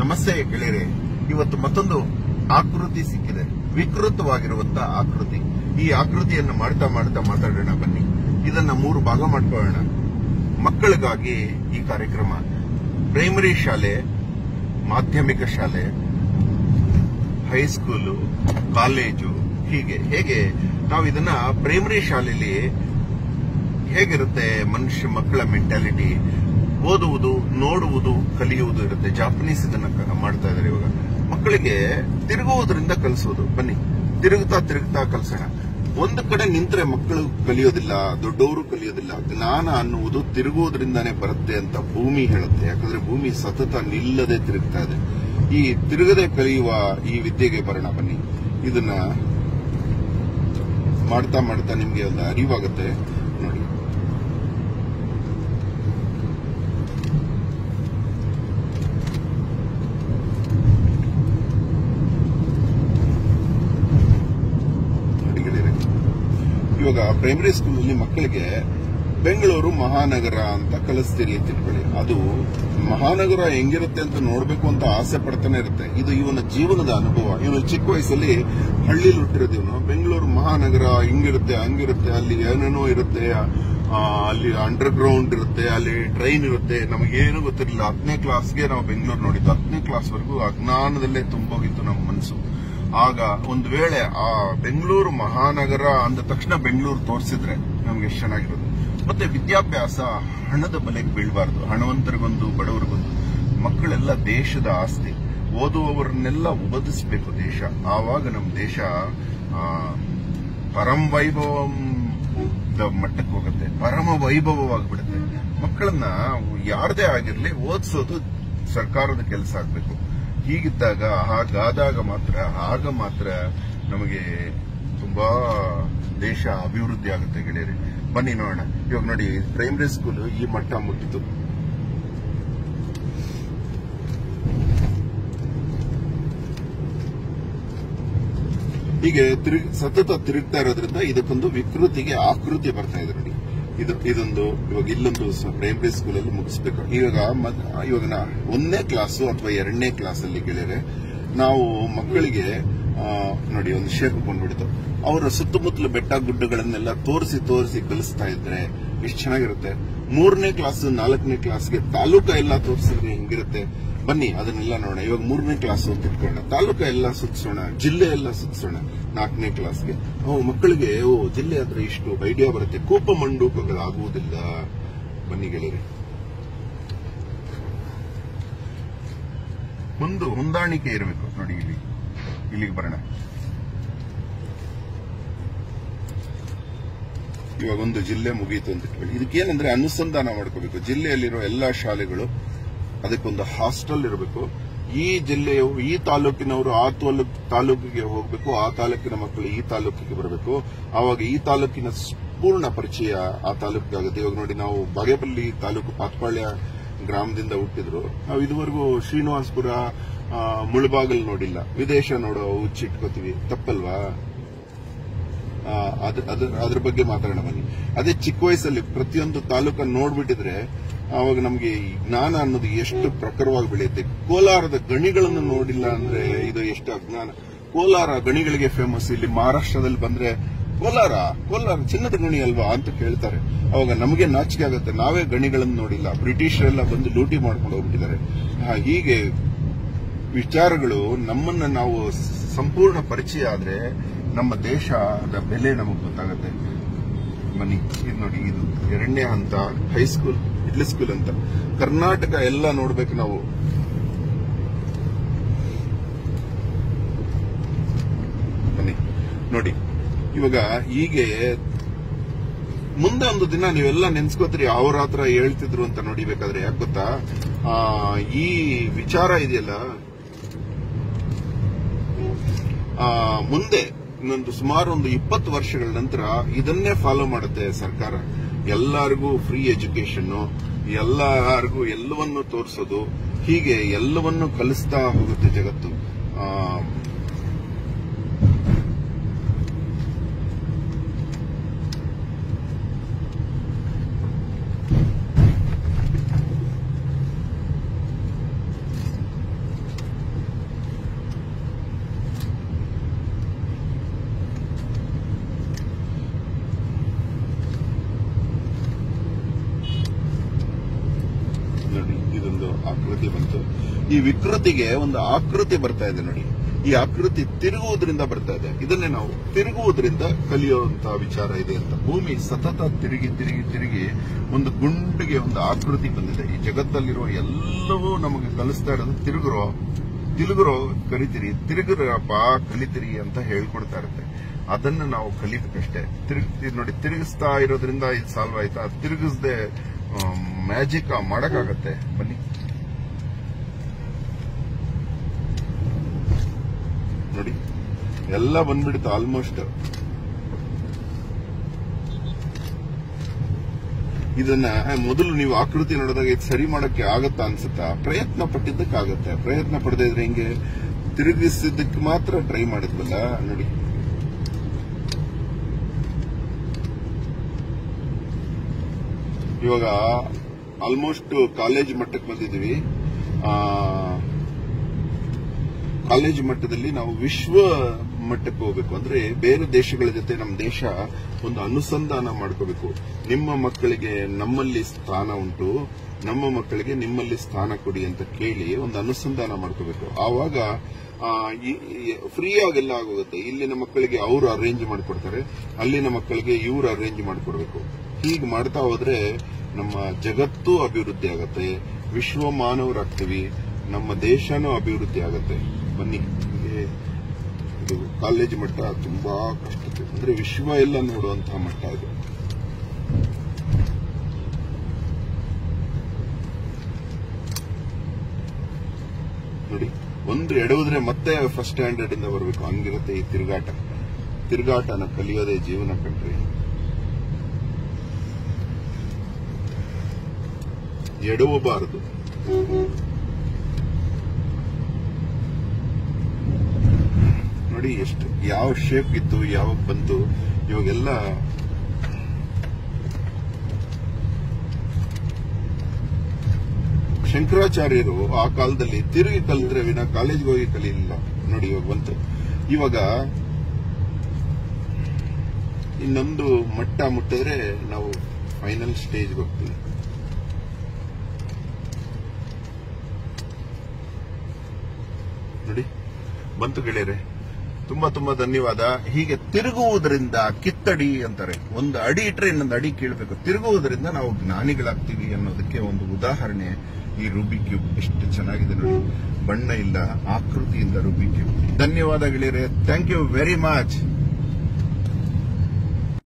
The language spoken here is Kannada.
ನಮಸ್ತೆ ಗೆಳೆಯರೆ ಇವತ್ತು ಮತ್ತೊಂದು ಆಕೃತಿ ಸಿಕ್ಕಿದೆ ವಿಕೃತವಾಗಿರುವಂತಹ ಆಕೃತಿ ಈ ಆಕೃತಿಯನ್ನು ಮಾಡ್ತಾ ಮಾಡ್ತಾ ಮಾತಾಡೋಣ ಬನ್ನಿ ಇದನ್ನ ಮೂರು ಭಾಗ ಮಾಡ್ಕೊಳ್ಳೋಣ ಮಕ್ಕಳಿಗಾಗಿ ಈ ಕಾರ್ಯಕ್ರಮ ಪ್ರೈಮರಿ ಶಾಲೆ ಮಾಧ್ಯಮಿಕ ಶಾಲೆ ಹೈಸ್ಕೂಲು ಕಾಲೇಜು ಹೀಗೆ ಹೇಗೆ ನಾವು ಇದನ್ನ ಪ್ರೈಮರಿ ಶಾಲೆಯಲ್ಲಿ ಹೇಗಿರುತ್ತೆ ಮನುಷ್ಯ ಮಕ್ಕಳ ಮೆಂಟಾಲಿಟಿ ಓದುವುದು ನೋಡುವುದು ಕಲಿಯುವುದು ಇರುತ್ತೆ ಜಾಪನೀಸ್ ಇದನ್ನ ಕ- ಮಾಡ್ತಾ ಇದ್ದಾರೆ ಇವಾಗ ಮಕ್ಕಳಿಗೆ ತಿರುಗುವುದರಿಂದ ಕಲಿಸೋದು ಬನ್ನಿ ತಿರುಗುತ್ತಾ ತಿರುಗುತ್ತಾ ಕಲಿಸೋಣ ಒಂದು ಕಡೆ ನಿಂತ್ರೆ ಮಕ್ಕಳು ಕಲಿಯೋದಿಲ್ಲ ದೊಡ್ಡವರು ಕಲಿಯೋದಿಲ್ಲ ಜ್ಞಾನ ಅನ್ನುವುದು ತಿರುಗುವುದರಿಂದಾನೇ ಬರುತ್ತೆ ಅಂತ ಭೂಮಿ ಹೇಳುತ್ತೆ ಯಾಕಂದ್ರೆ ಭೂಮಿ ಸತತ ನಿಲ್ಲದೆ ತಿರುಗ್ತಾ ಇದೆ ಈ ತಿರುಗದೆ ಕಲಿಯುವ ಈ ವಿದ್ಯೆಗೆ ಬರೋಣ ಬನ್ನಿ ಇದನ್ನ ಮಾಡ್ತಾ ಮಾಡ್ತಾ ನಿಮ್ಗೆ ಒಂದು ಅರಿವಾಗುತ್ತೆ ನೋಡಿ ನೋಡಿ ಗೆಳೆಯರೆ. ಇವಾಗ ಪ್ರೈಮರಿ ಸ್ಕೂಲಲ್ಲಿ ಮಕ್ಕಳಿಗೆ ಬೆಂಗಳೂರು ಮಹಾನಗರ ಅಂತ ಕಲಿಸ್ತೀರಿ ಅಂತ ಇಟ್ಕೊಳ್ಳಿ ಅದು ಮಹಾನಗರ ಹೆಂಗಿರುತ್ತೆ ಅಂತ ನೋಡ್ಬೇಕು ಅಂತ ಆಸೆ ಪಡ್ತಾನೆ ಇರುತ್ತೆ ಇದು ಇವನ ಜೀವನದ ಅನುಭವ ಇವನು ಚಿಕ್ಕ ವಯಸ್ಸಲ್ಲಿ ಹಳ್ಳಿಲಿ ಹುಟ್ಟಿರೋದು ಇವನು ಬೆಂಗಳೂರು ಮಹಾನಗರ ಹಿಂಗಿರುತ್ತೆ ಹಂಗಿರುತ್ತೆ ಅಲ್ಲಿ ಏನೇನೋ ಇರುತ್ತೆ ಆ, ಅಲ್ಲಿ ಅಂಡರ್ ಗ್ರೌಂಡ್ ಇರುತ್ತೆ ಅಲ್ಲಿ ಟ್ರೈನ್ ಇರುತ್ತೆ ನಮಗೇನು ಗೊತ್ತಿರಲಿಲ್ಲ ಹತ್ತನೇ ಕ್ಲಾಸ್ಗೆ ನಾವು ಬೆಂಗಳೂರು ನೋಡಿದ್ದು ಹತ್ತನೇ ಕ್ಲಾಸ್ವರೆಗೂ ಅಜ್ಞಾನದಲ್ಲೇ ತುಂಬೋಗಿತ್ತು ನಮ್ಮ ಮನಸ್ಸು ಆಗ ಒಂದು ವೇಳೆ ಆ ಬೆಂಗಳೂರು ಮಹಾನಗರ ಅಂದ ತಕ್ಷಣ ಬೆಂಗಳೂರು ತೋರಿಸಿದ್ರೆ ನಮ್ಗೆ ಎಷ್ಟು ಚೆನ್ನಾಗಿರೋದು ಮತ್ತೆ ವಿದ್ಯಾಭ್ಯಾಸ ಹಣದ ಬಲೆಗೆ ಬೀಳಬಾರ್ದು ಹಣವಂತರಿಗೊಂದು ಬಡವರಿಗೊಂದು ಮಕ್ಕಳೆಲ್ಲ ದೇಶದ ಆಸ್ತಿ ಓದುವವರನ್ನೆಲ್ಲ ಓದಿಸ್ಬೇಕು ದೇಶ ಆವಾಗ ನಮ್ಮ ದೇಶ ಆ, ಪರಂ ವೈಭವಂ ದ ಮಟ್ಟಕ್ಕೆ ಹೋಗುತ್ತೆ ಪರಮ ವೈಭವವಾಗಿಬಿಡುತ್ತೆ ಮಕ್ಕಳನ್ನ ಯಾರದೇ ಆಗಿರ್ಲಿ ಓದಿಸೋದು ಸರ್ಕಾರದ ಕೆಲಸ ಆಗ್ಬೇಕು ಹೀಗಿದ್ದಾಗ ಹಾಗಾದಾಗ ಮಾತ್ರ ಆಗ ಮಾತ್ರ ನಮಗೆ ತುಂಬಾ ದೇಶ ಅಭಿವೃದ್ಧಿ ಆಗುತ್ತೆ ಗೆಳೆಯರಿ ಬನ್ನಿ ನೋಡೋಣ ಇವಾಗ ನೋಡಿ ಪ್ರೈಮರಿ ಸ್ಕೂಲ್ ಈ ಮಟ್ಟ ಮುಟ್ಟಿತು ಹೀಗೆ ತಿರುಗ್ ಸತತ ತಿರುಗ್ತಾ ಇರೋದ್ರಿಂದ ಇದಕ್ಕೊಂದು ವಿಕೃತಿಗೆ ಆಕೃತಿ ಬರ್ತಾ ಇದೆ ನೋಡಿ ಇದು ಇದೊಂದು ಇವಾಗ ಇಲ್ಲೊಂದು ಪ್ರೈಮರಿ ಸ್ಕೂಲ್ ಅಲ್ಲಿ ಮುಗಿಸ್ಬೇಕು ಇವಾಗ ಮದ್- ಇವಾಗ ನಾ ಒಂದನೇ ಕ್ಲಾಸು ಅಥವಾ ಎರಡನೇ ಕ್ಲಾಸ್ ಅಲ್ಲಿ ಗೆಳೆಯರೆ ನಾವು ಮಕ್ಕಳಿಗೆ ಆ, ನೋಡಿ ಒಂದು ಶೇಪ್ ಬಂದ್ಬಿಡ್ತು ಅವರ ಸುತ್ತಮುತ್ತಲ ಬೆಟ್ಟ ಗುಡ್ಡಗಳನ್ನೆಲ್ಲ ತೋರಿಸಿ ತೋರಿಸಿ ಕಲಿಸ್ತಾ ಇದ್ರೆ ಎಷ್ಟು ಚೆನ್ನಾಗಿರುತ್ತೆ ಮೂರನೇ ಕ್ಲಾಸ್ ನಾಲ್ಕನೇ ಕ್ಲಾಸ್ಗೆ ತಾಲೂಕ ಎಲ್ಲ ತೋರಿಸಿದ್ರೆ ಹೆಂಗಿರುತ್ತೆ ಬನ್ನಿ ಅದನ್ನೆಲ್ಲ ನೋಡೋಣ ಇವಾಗ ಮೂರನೇ ಕ್ಲಾಸ್ ಅಂತ ಇಟ್ಕೊಳ್ಳೋಣ ತಾಲೂಕ ಎಲ್ಲ ಸುತ್ತಿಸೋಣ ಜಿಲ್ಲೆ ಎಲ್ಲ ಸುತ್ತಿಸೋಣ ನಾಲ್ಕನೇ ಕ್ಲಾಸ್ಗೆ ಓ ಮಕ್ಕಳಿಗೆ ಓ ಜಿಲ್ಲೆ ಹತ್ರ ಇಷ್ಟು ಐಡಿಯಾ ಬರುತ್ತೆ ಕೋಪ ಮಂಡೂಕಗಳಾಗುವುದಿಲ್ಲ ಬನ್ನಿ ಗೆಳೆಯರೆ ಒಂದು ಹೊಂದಾಣಿಕೆ ಇರಬೇಕು ನೋಡಿ ಇಲ್ಲಿ ಇಲ್ಲಿಗೆ ಬರೋಣ ಇವಾಗ ಒಂದು ಜಿಲ್ಲೆ ಮುಗೀತು ಅಂತ ಇಟ್ಕೊಳ್ಳಿ ಇದಕ್ಕೇನಂದ್ರೆ ಅನುಸಂಧಾನ ಮಾಡ್ಕೋಬೇಕು ಜಿಲ್ಲೆಯಲ್ಲಿರೋ ಎಲ್ಲಾ ಶಾಲೆಗಳು ಅದಕ್ಕೊಂದು ಹಾಸ್ಟೆಲ್ ಇರಬೇಕು ಈ ಜಿಲ್ಲೆಯು ಈ ತಾಲೂಕಿನವರು ಆ ತಾಲೂಕ್ ತಾಲೂಕಿಗೆ ಹೋಗಬೇಕು ಆ ತಾಲೂಕಿನ ಮಕ್ಕಳು ಈ ತಾಲೂಕಿಗೆ ಬರಬೇಕು ಆವಾಗ ಈ ತಾಲೂಕಿನ ಸ್- ಪೂರ್ಣ ಪರಿಚಯ ಆ ತಾಲೂಕಿಗೆ ಆಗುತ್ತೆ ಇವಾಗ ನೋಡಿ ನಾವು ಬಾಗೇಪಲ್ಲಿ ತಾಲೂಕು ಪಾತ್ಪಾಳ್ಯ ಗ್ರಾಮದಿಂದ ಹುಟ್ಟಿದ್ರು ನಾವು ಇದುವರೆಗೂ ಶ್ರೀನಿವಾಸಪುರ ಆ, ಮುಳಬಾಗಲ್ ನೋಡಿಲ್ಲ ವಿದೇಶ ನೋಡೋ ಹುಚ್ಚಿಟ್ಕೋತೀವಿ ತಪ್ಪಲ್ವಾ ಆ, ಅದ್- ಅದ್- ಅದ್ರ ಬಗ್ಗೆ ಮಾತಾಡೋಣ ಬನ್ನಿ ಅದೇ ಚಿಕ್ಕ ವಯಸ್ಸಲ್ಲಿ ಪ್ರತಿಯೊಂದು ತಾಲೂಕನ್ನು ನೋಡ್ಬಿಟ್ಟಿದ್ರೆ ಅವಾಗ ನಮಗೆ ಈ ಜ್ಞಾನ ಅನ್ನೋದು ಎಷ್ಟು ಪ್ರಖರವಾಗಿ ಬೆಳೆಯುತ್ತೆ ಕೋಲಾರದ ಗಣಿಗಳನ್ನು ನೋಡಿಲ್ಲ ಅಂದ್ರೆ ಇದು ಎಷ್ಟು ಅಜ್ಞಾನ ಕೋಲಾರ ಗಣಿಗಳಿಗೆ ಫೇಮಸ್ ಇಲ್ಲಿ ಮಹಾರಾಷ್ಟ್ರದಲ್ಲಿ ಬಂದ್ರೆ ಕೋಲಾರ ಕೋಲಾರ ಚಿನ್ನದ ಗಣಿ ಅಲ್ವಾ ಅಂತ ಕೇಳ್ತಾರೆ ಅವಾಗ ನಮಗೆ ನಾಚಿಕೆ ಆಗುತ್ತೆ ನಾವೇ ಗಣಿಗಳನ್ನು ನೋಡಿಲ್ಲ ಬ್ರಿಟಿಷರೆಲ್ಲ ಬಂದು ಲೂಟಿ ಮಾಡ್ಕೊಂಡು ಹೋಗ್ಬಿಟ್ಟಿದ್ದಾರೆ ಆ, ಹೀಗೆ ವಿಚಾರಗಳು ನಮ್ಮನ್ನ ನಾವು ಸ- ಸಂಪೂರ್ಣ ಪರಿಚಯ ಆದ್ರೆ ನಮ್ಮ ದೇಶದ ಬೆಲೆ ನಮಗೆ ಗೊತ್ತಾಗುತ್ತೆ ಬನ್ನಿ ಇದು ನೋಡಿ ಇದು ಎರಡನೇ ಹಂತ ಹೈಸ್ಕೂಲ್ ಮಿಡ್ಲ್ ಸ್ಕೂಲ್ ಅಂತ ಕರ್ನಾಟಕ ಎಲ್ಲ ನೋಡ್ಬೇಕು ನಾವು ಬನ್ನಿ ನೋಡಿ ಇವಾಗ ಹೀಗೆ ಮುಂದೆ ಒಂದು ದಿನ ನೀವೆಲ್ಲ ನೆನ್ಸ್ಕೋತೀರಿ ಅವ್ರ ಹತ್ರ ಹೇಳ್ತಿದ್ರು ಅಂತ ನೋಡಿ ಬೇಕಾದ್ರೆ ಯಾಕೆ ಗೊತ್ತಾ ಆ, ಈ ವಿಚಾರ ಇದೆಯಲ್ಲ ಆ, ಮುಂದೆ ಇನ್ನೊಂದು ಸುಮಾರು ಒಂದು ಇಪ್ಪತ್ತು ವರ್ಷಗಳ ನಂತರ ಇದನ್ನೇ ಫಾಲೋ ಮಾಡುತ್ತೆ ಸರ್ಕಾರ ಎಲ್ಲರಿಗೂ ಫ್ರೀ ಎಜುಕೇಶನ್ ಎಲ್ಲರಿಗೂ ಎಲ್ಲವನ್ನು ತೋರಿಸೋದು ಹೀಗೆ ಎಲ್ಲವನ್ನು ಕಲಿಸ್ತಾ ಹೋಗುತ್ತೆ ಜಗತ್ತು ಆ, ಈ ವಿಕೃತಿಗೆ ಒಂದು ಆಕೃತಿ ಬರ್ತಾ ಇದೆ ನೋಡಿ ಈ ಆಕೃತಿ ತಿರುಗುವುದರಿಂದ ಬರ್ತಾ ಇದೆ ಇದನ್ನೇ ನಾವು ತಿರುಗುವುದರಿಂದ ಕಲಿಯುವಂತಹ ವಿಚಾರ ಇದೆ ಅಂತ ಭೂಮಿ ಸತತ ತಿರುಗಿ ತಿರುಗಿ ತಿರುಗಿ ಒಂದು ಗುಂಡಿಗೆ ಒಂದು ಆಕೃತಿ ಬಂದಿದೆ ಈ ಜಗತ್ತಲ್ಲಿರುವ ಎಲ್ಲವೂ ನಮಗೆ ಕಲಿಸ್ತಾ ಇರೋದು ತಿರುಗುರೋ ತಿರುಗುರೋ ಕಲಿತಿರಿ ತಿರುಗುರಪ್ಪ ಕಲಿತಿರಿ ಅಂತ ಹೇಳ್ಕೊಡ್ತಾ ಇರುತ್ತೆ ಅದನ್ನ ನಾವು ಕಲಿಬೇಕಷ್ಟೇ ತಿರುಗ್ ನೋಡಿ ತಿರುಗಿಸ್ತಾ ಇರೋದ್ರಿಂದ ಇದು ಸಾಲ್ವ್ ಆಯ್ತಾ ತಿರುಗಿಸದೆ ಮ್ಯಾಜಿಕ್ ಮಾಡಕ್ಕಾಗತ್ತೆ ಬನ್ನಿ ನೋಡಿ ಎಲ್ಲ ಬಂದ್ಬಿಡ್ತು ಆಲ್ಮೋಸ್ಟ್ ಇದನ್ನ ಮೊದಲು ನೀವು ಆಕೃತಿ ನೋಡಿದಾಗ ಇದು ಸರಿ ಮಾಡಕ್ಕೆ ಆಗತ್ತಾ ಅನ್ಸುತ್ತಾ ಪ್ರಯತ್ನ ಪಟ್ಟಿದ್ದಕ್ಕಾಗತ್ತೆ ಪ್ರಯತ್ನ ಪಡದೇ ಇದ್ರೆ ಹಿಂಗೆ ತಿರುಗಿಸಿದ್ದಕ್ಕೆ ಮಾತ್ರ ಟ್ರೈ ಮಾಡಿದ್ವಲ್ಲ ನೋಡಿ ಇವಾಗ ಆಲ್ಮೋಸ್ಟ್ ಕಾಲೇಜ್ ಮಟ್ಟಕ್ಕೆ ಬಂದಿದ್ದೀವಿ ಆ, ಕಾಲೇಜ್ ಮಟ್ಟದಲ್ಲಿ ನಾವು ವಿಶ್ವ ಮಟ್ಟಕ್ಕೆ ಹೋಗ್ಬೇಕು ಅಂದ್ರೆ ಬೇರೆ ದೇಶಗಳ ಜೊತೆ ನಮ್ಮ ದೇಶ ಒಂದು ಅನುಸಂಧಾನ ಮಾಡ್ಕೋಬೇಕು ನಿಮ್ಮ ಮಕ್ಕಳಿಗೆ ನಮ್ಮಲ್ಲಿ ಸ್ಥಾನ ಉಂಟು ನಮ್ಮ ಮಕ್ಕಳಿಗೆ ನಿಮ್ಮಲ್ಲಿ ಸ್ಥಾನ ಕೊಡಿ ಅಂತ ಕೇಳಿ ಒಂದು ಅನುಸಂಧಾನ ಮಾಡ್ಕೋಬೇಕು ಆವಾಗ ಫ್ರೀ ಆಗೆಲ್ಲ ಆಗೋಗುತ್ತೆ ಇಲ್ಲಿನ ಮಕ್ಕಳಿಗೆ ಅವರು ಅರೇಂಜ್ ಮಾಡಿಕೊಡ್ತಾರೆ ಅಲ್ಲಿನ ಮಕ್ಕಳಿಗೆ ಇವರು ಅರೇಂಜ್ ಮಾಡಿಕೊಡ್ಬೇಕು ಹೀಗೆ ಮಾಡ್ತಾ ಹೋದ್ರೆ ನಮ್ಮ ಜಗತ್ತು ಅಭಿವೃದ್ಧಿ ಆಗತ್ತೆ ವಿಶ್ವ ಮಾನವರಾಗ್ತೀವಿ ನಮ್ಮ ದೇಶನೂ ಅಭಿವೃದ್ಧಿ ಆಗತ್ತೆ ಬನ್ನಿ ಹೀಗೆ ಇದು ಕಾಲೇಜ್ ಮಟ್ಟ ತುಂಬಾ ಕಷ್ಟತೆ ಅಂದ್ರೆ ವಿಶ್ವ ಎಲ್ಲ ನೋಡುವಂತಹ ಮಟ್ಟ ಇದು ನೋಡಿ ಒಂದು ಎಡವಿದ್ರೆ ಮತ್ತೆ ಫಸ್ಟ್ ಸ್ಟ್ಯಾಂಡರ್ಡ್ ಇಂದ ಬರಬೇಕು ಹಂಗಿರುತ್ತೆ ಈ ತಿರುಗಾಟ ತಿರುಗಾಟನ ಕಲಿಯೋದೇ ಜೀವನ ಕಣ್ರಿ ಎಡವಬಾರದು ನೋಡಿ ಎಷ್ಟು ಯಾವ ಶೇಪ್ ಇತ್ತು ಯಾವಾಗ ಬಂತು ಇವಾಗೆಲ್ಲ ಶಂಕರಾಚಾರ್ಯರು ಆ ಕಾಲದಲ್ಲಿ ತಿರುಗಿ ಕಲಿತ್ರೆ ವಿನ ಕಾಲೇಜ್ಗೆ ಹೋಗಿ ಕಲಿಯಲಿಲ್ಲ ನೋಡಿ ಇವಾಗ ಬಂತು ಇವಾಗ ಇನ್ನೊಂದು ಮಟ್ಟ ಮುಟ್ಟಿದ್ರೆ ನಾವು ಫೈನಲ್ ಸ್ಟೇಜ್ಗೆ ಹೋಗ್ತೀವಿ ನೋಡಿ ಬಂತು ಗೆಳೆಯರೆ ತುಂಬಾ ತುಂಬಾ ಧನ್ಯವಾದ ಹೀಗೆ ತಿರುಗುವುದರಿಂದ ಕಿತ್ತಡಿ ಅಂತಾರೆ ಒಂದು ಅಡಿ ಇಟ್ರೆ ಇನ್ನೊಂದು ಅಡಿ ಕೀಳ್ಬೇಕು ತಿರುಗುವುದರಿಂದ ನಾವು ಜ್ಞಾನಿಗಳಾಗ್ತೀವಿ ಅನ್ನೋದಕ್ಕೆ ಒಂದು ಉದಾಹರಣೆ ಈ ರೂಬಿ ಕ್ಯೂಬ್ ಎಷ್ಟು ಚೆನ್ನಾಗಿದೆ ನೋಡಿ ಬಣ್ಣ ಇಲ್ಲ ಆಕೃತಿಯಿಂದ ರೂಬಿ ಕ್ಯೂಬ್ ಧನ್ಯವಾದ ಗೆಳೆಯರೆ ಥ್ಯಾಂಕ್ ಯು ವೆರಿ ಮಚ್